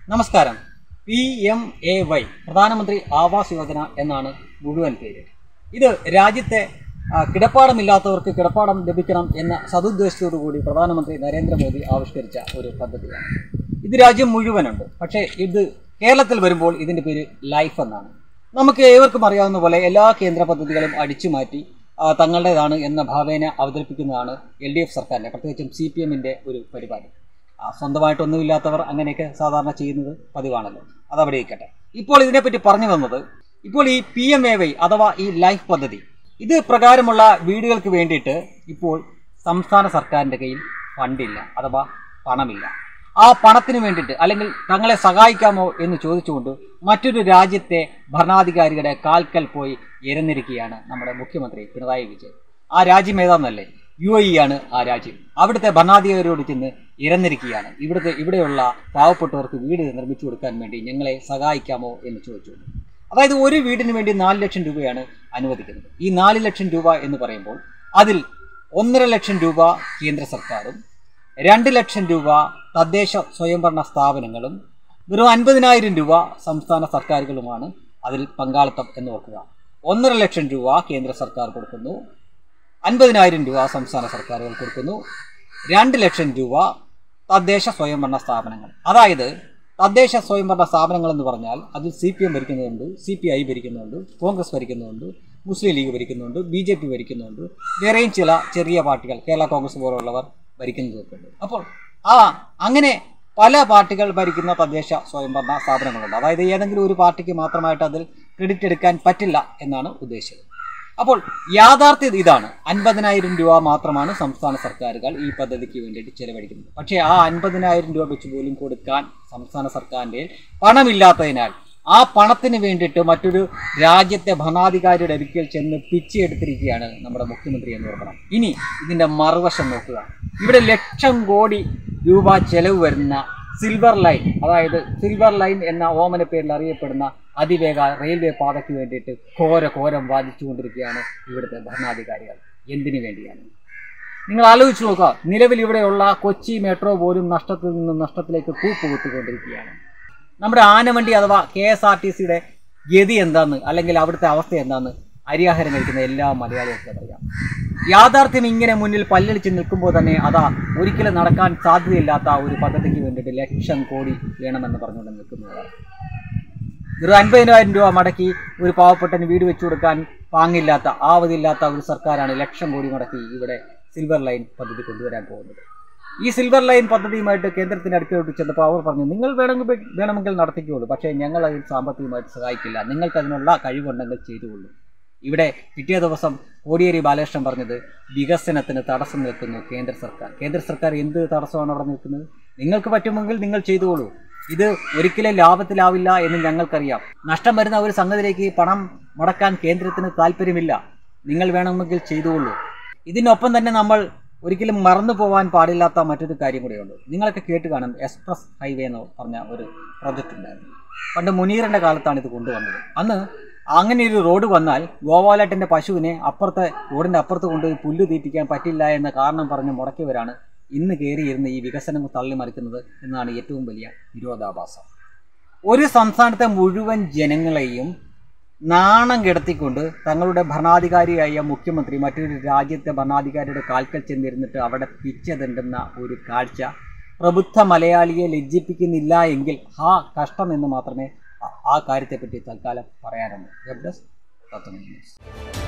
നമസ്കാരം P M A Y പ്രധാനമന്ത്രി ആവാസ് യോജന എന്നാണ് മുഴുവൻ പേര് ഇത് രാജ്യത്തെ ആ, കിടപ്പാടമില്ലാത്തവർക്ക് കിടപ്പാടം ലഭിക്കണം എന്ന സതുദ്ദേശത്തോടു കൂടി പ്രധാനമന്ത്രി നരേന്ദ്രമോദി ആവിഷ്കരിച്ച ഒരു പദ്ധതിയാണ് ഇത് രാജ്യം മുഴുവനുണ്ട് പക്ഷേ ഇത് കേരളത്തിൽ വരുമ്പോൾ ഇതിൻ്റെ പേര് ലൈഫ് എന്നാണ് നമുക്ക് ഏവർക്കും അറിയാവുന്ന പോലെ എല്ലാ കേന്ദ്ര പദ്ധതികളും അടിച്ചു മാറ്റി ആ, തങ്ങളുടേതാണ് എന്ന ഭാവേന അവതരിപ്പിക്കുന്നതാണ് എൽ ഡി എഫ് സർക്കാരിൻ്റെ പ്രത്യേകിച്ചും സി പി എമ്മിൻ്റെ ഒരു പരിപാടി ആ, സ്വന്തമായിട്ടൊന്നുമില്ലാത്തവർ അങ്ങനെയൊക്കെ സാധാരണ ചെയ്യുന്നത് പതിവാണല്ലോ അതവിടെ ഇരിക്കട്ടെ ഇപ്പോൾ ഇതിനെപ്പറ്റി പറഞ്ഞു വന്നത് ഇപ്പോൾ ഈ പി എം എ വൈ അഥവാ ഈ ലൈഫ് പദ്ധതി ഇത് പ്രകാരമുള്ള വീടുകൾക്ക് വേണ്ടിയിട്ട് ഇപ്പോൾ സംസ്ഥാന സർക്കാരിൻ്റെ കയ്യിൽ ഫണ്ടില്ല അഥവാ പണമില്ല ആ പണത്തിന് വേണ്ടിയിട്ട് അല്ലെങ്കിൽ തങ്ങളെ സഹായിക്കാമോ എന്ന് ചോദിച്ചുകൊണ്ട് മറ്റൊരു രാജ്യത്തെ ഭരണാധികാരികളുടെ കാൽക്കൽ പോയി ഇരന്നിരിക്കുകയാണ് നമ്മുടെ മുഖ്യമന്ത്രി പിണറായി വിജയൻ ആ രാജ്യം ഏതാണെന്നല്ലേ യു എ ആണ് ആ രാജ്യം അവിടുത്തെ ഭരണാധികാരിയോട് ചെന്ന് ഇരന്നിരിക്കുകയാണ് ഇവിടുത്തെ ഇവിടെയുള്ള പാവപ്പെട്ടവർക്ക് വീട് നിർമ്മിച്ചു കൊടുക്കാൻ വേണ്ടി ഞങ്ങളെ സഹായിക്കാമോ എന്ന് ചോദിച്ചുകൊണ്ട് അതായത് ഒരു വീടിന് വേണ്ടി നാല് ലക്ഷം രൂപയാണ് അനുവദിക്കുന്നത് ഈ നാല് ലക്ഷം രൂപ എന്ന് പറയുമ്പോൾ അതിൽ ഒന്നര ലക്ഷം രൂപ കേന്ദ്ര സർക്കാരും രണ്ട് ലക്ഷം രൂപ തദ്ദേശ സ്വയംഭരണ സ്ഥാപനങ്ങളും വെറും അൻപതിനായിരം രൂപ സംസ്ഥാന സർക്കാരുകളുമാണ് അതിൽ പങ്കാളിത്തം എന്ന് ഓർക്കുക ഒന്നര ലക്ഷം രൂപ കേന്ദ്ര സർക്കാർ കൊടുക്കുന്നു അൻപതിനായിരം രൂപ സംസ്ഥാന സർക്കാരുകൾ കൊടുക്കുന്നു രണ്ട് ലക്ഷം രൂപ തദ്ദേശ സ്വയംഭരണ സ്ഥാപനങ്ങൾ അതായത് തദ്ദേശ സ്വയംഭരണ സ്ഥാപനങ്ങൾ എന്ന് പറഞ്ഞാൽ അതിൽ സി പി എം ഭരിക്കുന്നുണ്ട് സി പി ഐ ഭരിക്കുന്നുണ്ട് കോൺഗ്രസ് ഭരിക്കുന്നുണ്ട് മുസ്ലിം ലീഗ് ഭരിക്കുന്നുണ്ട് ബി ജെ പി ഭരിക്കുന്നുണ്ട് വേറെയും ചില ചെറിയ പാർട്ടികൾ കേരള കോൺഗ്രസ് പോലുള്ളവർ ഭരിക്കുന്നതൊക്കെ ഉണ്ട് അപ്പോൾ ആ അങ്ങനെ പല പാർട്ടികൾ ഭരിക്കുന്ന തദ്ദേശ സ്വയംഭരണ സ്ഥാപനങ്ങളുണ്ട് അതായത് ഏതെങ്കിലും ഒരു പാർട്ടിക്ക് മാത്രമായിട്ട് അതിൽ ക്രെഡിറ്റ് എടുക്കാൻ പറ്റില്ല എന്നാണ് ഉദ്ദേശിച്ചത് അപ്പോൾ യാഥാർത്ഥ്യം ഇതാണ് അൻപതിനായിരം രൂപ മാത്രമാണ് സംസ്ഥാന സർക്കാരുകൾ ഈ പദ്ധതിക്ക് വേണ്ടിയിട്ട് ചെലവഴിക്കുന്നത് പക്ഷേ ആ അൻപതിനായിരം രൂപ വെച്ച് പോലും കൊടുക്കാൻ സംസ്ഥാന സർക്കാരിൻ്റെ പണമില്ലാത്തതിനാൽ ആ പണത്തിന് വേണ്ടിയിട്ട് മറ്റൊരു രാജ്യത്തെ ഭരണാധികാരിയുടെ അടുക്കൽ ചെന്ന് പിച്ചെടുത്തിരിക്കുകയാണ് നമ്മുടെ മുഖ്യമന്ത്രി എന്ന് ഓർക്കണം ഇനി ഇതിൻ്റെ മറുവശം നോക്കുക ഇവിടെ ലക്ഷം കോടി രൂപ ചെലവ് വരുന്ന സിൽവർ ലൈൻ അതായത് സിൽവർ ലൈൻ എന്ന ഓമന പേരിൽ അറിയപ്പെടുന്ന അതിവേഗ റെയിൽവേ പാതയ്ക്ക് വേണ്ടിയിട്ട് ഘോര ഘോരം വാദിച്ചുകൊണ്ടിരിക്കുകയാണ് ഇവിടുത്തെ ഭരണാധികാരികൾ എന്തിനു വേണ്ടിയാണ് നിങ്ങൾ ആലോചിച്ച് നോക്കുക നിലവിൽ ഇവിടെയുള്ള കൊച്ചി മെട്രോ പോലും നഷ്ടത്തിൽ നിന്ന് നഷ്ടത്തിലേക്ക് കൂപ്പുകുത്തിക്കൊണ്ടിരിക്കുകയാണ് നമ്മുടെ ആനവണ്ടി അഥവാ കെ എസ് ആർ ടി സിയുടെ ഗതി എന്താന്ന് അല്ലെങ്കിൽ അവിടുത്തെ അവസ്ഥ എന്താന്ന് അരിയാഹാരം കഴിക്കുന്ന എല്ലാ മലയാളികൾക്കും അറിയാം യാഥാർത്ഥ്യം ഇങ്ങനെ മുന്നിൽ പല്ലടിച്ച് നിൽക്കുമ്പോൾ തന്നെ അതാ ഒരിക്കലും നടക്കാൻ സാധ്യതയില്ലാത്ത ഒരു പദ്ധതിക്ക് വേണ്ടിയിട്ട് ലക്ഷം കോടി വേണമെന്ന് പറഞ്ഞുകൊണ്ട് നിൽക്കുന്നതാണ് ഒരു അൻപതിനായിരം രൂപ മടക്കി ഒരു പാവപ്പെട്ടന് വീട് വെച്ചു കൊടുക്കാൻ പാങ്ങില്ലാത്ത ആവതില്ലാത്ത ഒരു സർക്കാരാണ് ലക്ഷം കോടി മുടക്കി ഇവിടെ സിൽവർ ലൈൻ പദ്ധതി കൊണ്ടുവരാൻ പോകുന്നത് ഈ സിൽവർ ലൈൻ പദ്ധതിയുമായിട്ട് കേന്ദ്രത്തിൻ്റെ അടുക്കലോട്ട് ചെന്നപ്പോൾ അവർ പറഞ്ഞു നിങ്ങൾ വേണമെങ്കിൽ വേണമെങ്കിൽ നടത്തിക്കോളൂ പക്ഷേ ഞങ്ങൾ അതിൽ സാമ്പത്തികമായിട്ട് സഹായിക്കില്ല നിങ്ങൾക്ക് അതിനുള്ള കഴിവുണ്ടെങ്കിൽ ചെയ്തുകൊള്ളൂ ഇവിടെ പിറ്റേ ദിവസം കോടിയേരി ബാലകൃഷ്ണൻ പറഞ്ഞത് വികസനത്തിന് തടസ്സം നിൽക്കുന്നു കേന്ദ്ര സർക്കാർ കേന്ദ്ര സർക്കാർ എന്ത് തടസ്സമാണ് അവിടെ നിൽക്കുന്നത് നിങ്ങൾക്ക് പറ്റുമെങ്കിൽ നിങ്ങൾ ചെയ്തുകൊള്ളൂ ഇത് ഒരിക്കലും ലാഭത്തിലാവില്ല എന്ന് ഞങ്ങൾക്കറിയാം നഷ്ടം വരുന്ന ഒരു സംഗതിയിലേക്ക് പണം മുടക്കാൻ കേന്ദ്രത്തിന് താല്പര്യമില്ല നിങ്ങൾ വേണമെങ്കിൽ ചെയ്തുകൊള്ളൂ ഇതിനൊപ്പം തന്നെ നമ്മൾ ഒരിക്കലും മറന്നു പോകാൻ പാടില്ലാത്ത മറ്റൊരു കാര്യം കൂടെയുണ്ട് നിങ്ങളൊക്കെ കേട്ട് കാണും എക്സ്പ്രസ് ഹൈവേ എന്ന് പറഞ്ഞ ഒരു പ്രോജക്റ്റ് ഉണ്ടായിരുന്നു പണ്ട് മുനീറിൻ്റെ കാലത്താണ് ഇത് കൊണ്ടുവന്നത് അന്ന് അങ്ങനെ ഒരു റോഡ് വന്നാൽ ഗോപാലേട്ടൻ്റെ പശുവിനെ അപ്പുറത്തെ റോഡിൻ്റെ അപ്പുറത്ത് കൊണ്ടുപോയി പുല്ല് തീറ്റിക്കാൻ പറ്റില്ല എന്ന കാരണം പറഞ്ഞ് മുടക്കിയവരാണ് ഇന്ന് കയറിയിരുന്ന് ഈ വികസനം തള്ളിമറിക്കുന്നത് എന്നാണ് ഏറ്റവും വലിയ വിരോധാഭാസം ഒരു സംസ്ഥാനത്തെ മുഴുവൻ ജനങ്ങളെയും നാണം കിടത്തിക്കൊണ്ട് തങ്ങളുടെ ഭരണാധികാരിയായ മുഖ്യമന്ത്രി മറ്റൊരു രാജ്യത്തെ ഭരണാധികാരിയുടെ കാൽക്കൽ ചെന്നിരുന്നിട്ട് അവിടെ പിച്ചതെണ്ടുന്ന ഒരു കാഴ്ച പ്രബുദ്ധ മലയാളിയെ ലജ്ജിപ്പിക്കുന്നില്ല എങ്കിൽ ആ കഷ്ടം എന്ന് മാത്രമേ ആ- ആ കാര്യത്തെപ്പറ്റി തൽക്കാലം പറയാനുള്ളൂ വെബ് ഡെസ്ക് തത്വമി ന്യൂസ്